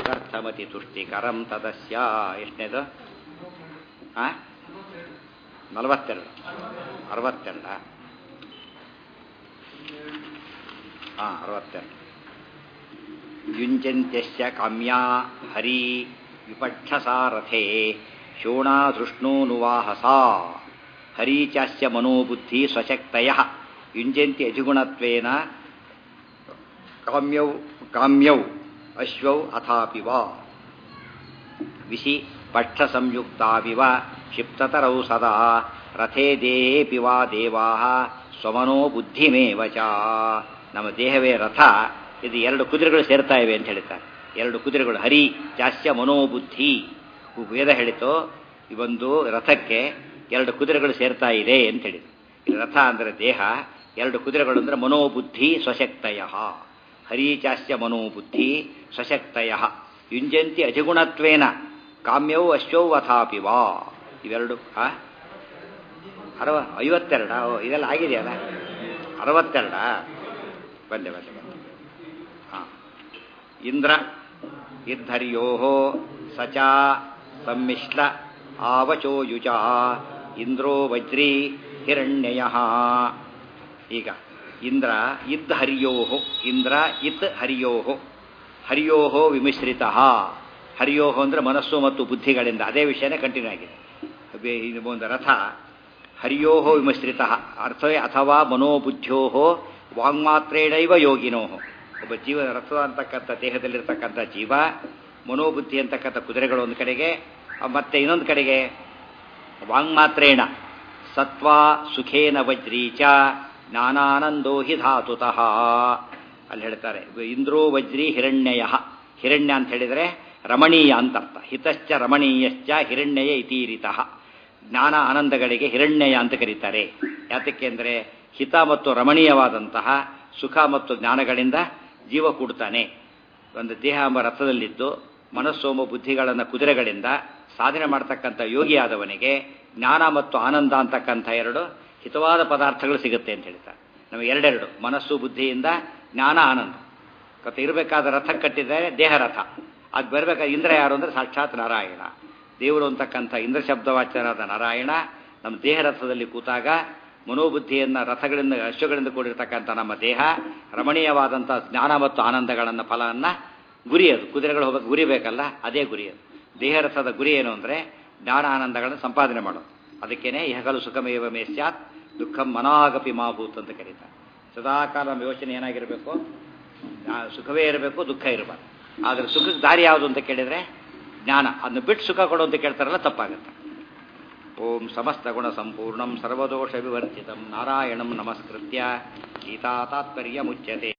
ತದರ್ಥಮತಿ ತುಷ್ಟಿಕರಂ ತದಸ್ಯ ಎಷ್ಟನೇದು ಆ ನಲವತ್ತೆರಡು ಅರವತ್ತೆರಡ ಹಾಂ ಅರವತ್ತೆರಡು ಯುಂಜಂತ್ಯಸ್ಯ ಕಾಮ್ಯಾ ಹರಿ ವಿಪಕ್ಷಸಾರಥೇ ಶೋಣಾಧೃಷ್ಣೋನುವಾಹಸಾ ಹರೀ ಚಾಸ್ಯ ಮನೋಬುದ್ಧಿ ಸ್ವಶಕ್ತಯ ಯುಂಜಂತಿ ಅಧಿಗುಣತ್ವೇನ ಕಾಮ್ಯೌ ಕಾಮ್ಯೌ ಅಶ್ವೌ ಅಥಾಪಿ ವಾ ವಿಶಿ ಪಕ್ಷಸಂಯುಕ್ತಾವಿವ ಕ್ಷಿಪ್ತತರೌ ಸದಾ ರಥೇ ದೇಹೇಪಿ ವಾ ದೇವಾ ಸ್ವಮನೋ ಬುದ್ಧಿಮೇವ ಚ ನಮ್ಮ ದೇಹವೇ ರಥ ಇದು ಎರಡು ಕುದುರೆಗಳು ಸೇರ್ತಾ ಇವೆ ಅಂತ ಹೇಳ್ತಾರೆ ಎರಡು ಕುದುರೆಗಳು ಹರಿ ಜಾಸ್ಯ ಮನೋಬುದ್ಧಿ ವೇದ ಹೇಳಿತು ಈ ಒಂದು ರಥಕ್ಕೆ ಎರಡು ಕುದುರೆಗಳು ಸೇರ್ತಾ ಇದೆ ಅಂತ ಹೇಳಿದ್ರು ಇಲ್ಲಿ ರಥ ಅಂದರೆ ದೇಹ ಎರಡು ಕುದುರೆಗಳು ಅಂದರೆ ಮನೋಬುದ್ಧಿ ಸ್ವಶಕ್ತಯ ಹರಿ ಚಾಸ್ಯ ಮನೋಬುದ್ಧಿ ಸ್ವಶಕ್ತಯ ಯುಂಜಂತಿ ಅಧಿಗುಣತ್ವೇನ ಕಾಮ್ಯವು ಅಶ್ವೌ ಅಥಾಪಿ ವಾ ಇವೆರಡು ಆ ಅರವ ಐವತ್ತೆರಡ ಇದೆಲ್ಲ ಆಗಿದೆಯಲ್ಲ ಅರವತ್ತೆರಡ ಬಂದೆ ಬಂದೆ ಬಂದೆ ಹಾಂ ಇಂದ್ರ ಇದ್ಧರ್ಯೋ ಸಚ ಸಮ್ಮಿಶ್ಲ ಆವಚೋ ಯುಜ ಇಂದ್ರೋ ವಜ್ರಿ ಹಿರಣ್ಯಯ ಈಗ ಇಂದ್ರ ಇದ್ ಹರಿಯೋ ಇಂದ್ರ ಇತ್ ಹರಿಯೋ ಹರಿಯೋ ವಿಮಿಶ್ರಿತ ಹರಿಯೋ ಅಂದರೆ ಮನಸ್ಸು ಮತ್ತು ಬುದ್ಧಿಗಳಿಂದ ಅದೇ ವಿಷಯನೇ ಕಂಟಿನ್ಯೂ ಆಗಿದೆ ಇದು ಒಂದು ರಥ ಹರಿಯೋ ವಿಮಿಶ್ರಿತ ಅರ್ಥವೇ ಅಥವಾ ಮನೋಬುದ್ಧ್ಯೋ ವಾಂಗ್ಮಾತ್ರೇಣೈವ ಯೋಗಿನೋ ಒಬ್ಬ ಜೀವ ರಥ ಅಂತಕ್ಕಂಥ ದೇಹದಲ್ಲಿರ್ತಕ್ಕಂಥ ಜೀವ ಮನೋಬುದ್ಧಿ ಅಂತಕ್ಕಂಥ ಕುದುರೆಗಳು ಒಂದು ಕಡೆಗೆ ಮತ್ತೆ ಇನ್ನೊಂದು ಕಡೆಗೆ ವಾಂಗ್ಮಾತ್ರೇಣ ಸತ್ವ ಸುಖೇನ ವಜ್ರೀಚ ಜ್ಞಾನಾನಂದೋ ಹಿ ಧಾತುತಃ ಅಲ್ಲಿ ಹೇಳ್ತಾರೆ ಇಂದ್ರೋ ವಜ್ರಿ ಹಿರಣ್ಯಯ ಹಿರಣ್ಯ ಅಂತ ಹೇಳಿದರೆ ರಮಣೀಯ ಅಂತ ಅರ್ಥ ಹಿತಶ್ಚ ರಮಣೀಯಶ್ಚ ಹಿರಣ್ಯಯ ಇತೀರಿತಃ ಜ್ಞಾನ ಆನಂದಗಳಿಗೆ ಹಿರಣ್ಯಯ ಅಂತ ಕರೀತಾರೆ ಯಾತಕ್ಕೆ ಅಂದರೆ ಹಿತ ಮತ್ತು ರಮಣೀಯವಾದಂತಹ ಸುಖ ಮತ್ತು ಜ್ಞಾನಗಳಿಂದ ಜೀವ ಕೂಡ್ತಾನೆ ಒಂದು ದೇಹ ಎಂಬ ರಥದಲ್ಲಿದ್ದು ಮನಸ್ಸೋಮ ಬುದ್ಧಿಗಳನ್ನು ಕುದುರೆಗಳಿಂದ ಸಾಧನೆ ಮಾಡ್ತಕ್ಕಂಥ ಯೋಗಿಯಾದವನಿಗೆ ಜ್ಞಾನ ಮತ್ತು ಆನಂದ ಅಂತಕ್ಕಂಥ ಎರಡು ಹಿತವಾದ ಪದಾರ್ಥಗಳು ಸಿಗುತ್ತೆ ಅಂತ ಹೇಳ್ತಾರೆ ನಮಗೆ ಎರಡೆರಡು ಮನಸ್ಸು ಬುದ್ಧಿಯಿಂದ ಜ್ಞಾನ ಆನಂದ ಮತ್ತೆ ಇರಬೇಕಾದ ರಥ ಕಟ್ಟಿದ್ದಾರೆ ದೇಹ ರಥ ಅದು ಬರಬೇಕಾದ ಇಂದ್ರ ಯಾರು ಅಂದರೆ ಸಾಕ್ಷಾತ್ ನಾರಾಯಣ ದೇವರು ಅಂತಕ್ಕಂಥ ಇಂದ್ರ ಶಬ್ದವಾಚ್ಯರಾದ ನಾರಾಯಣ ನಮ್ಮ ದೇಹ ರಥದಲ್ಲಿ ಕೂತಾಗ ಮನೋಬುದ್ಧಿಯನ್ನು ರಥಗಳಿಂದ ಅಶ್ವಗಳಿಂದ ಕೂಡಿರ್ತಕ್ಕಂಥ ನಮ್ಮ ದೇಹ ರಮಣೀಯವಾದಂಥ ಜ್ಞಾನ ಮತ್ತು ಆನಂದಗಳನ್ನು ಫಲವನ್ನು ಗುರಿ ಅದು ಕುದುರೆಗಳು ಹೋಗಕ್ಕೆ ಗುರಿ ಬೇಕಲ್ಲ ಅದೇ ಗುರಿ ಅದು ದೇಹ ರಥದ ಗುರಿ ಏನು ಅಂದರೆ ಜ್ಞಾನ ಆನಂದಗಳನ್ನು ಸಂಪಾದನೆ ಮಾಡೋದು ಅದಕ್ಕೇನೆ ಯಹಗಲು ಸುಖಮೇವ ಮೇ ಸ್ಯಾತ್ ದುಃಖಂ ಮನಾಗಪಿ ಮಾಭೂತ್ ಅಂತ ಕರೀತಾರೆ ಸದಾಕಾಲ ನಮ್ಮ ಯೋಚನೆ ಏನಾಗಿರಬೇಕು ಸುಖವೇ ಇರಬೇಕು ದುಃಖ ಇರಬಾರ್ದು ಆದರೆ ಸುಖಕ್ಕೆ ದಾರಿ ಯಾವುದು ಅಂತ ಕೇಳಿದರೆ ಜ್ಞಾನ ಅದನ್ನು ಬಿಟ್ಟು ಸುಖ ಕೊಡು ಅಂತ ಕೇಳ್ತಾರಲ್ಲ ತಪ್ಪಾಗುತ್ತೆ ಓಂ ಸಮಸ್ತ ಗುಣ ಸಂಪೂರ್ಣಂ ಸರ್ವದೋಷ ವಿವರ್ಜಿತಂ ನಾರಾಯಣಂ ನಮಸ್ಕೃತ್ಯ ಗೀತಾ ತಾತ್ಪರ್ಯ ಮುಚ್ಯತೆ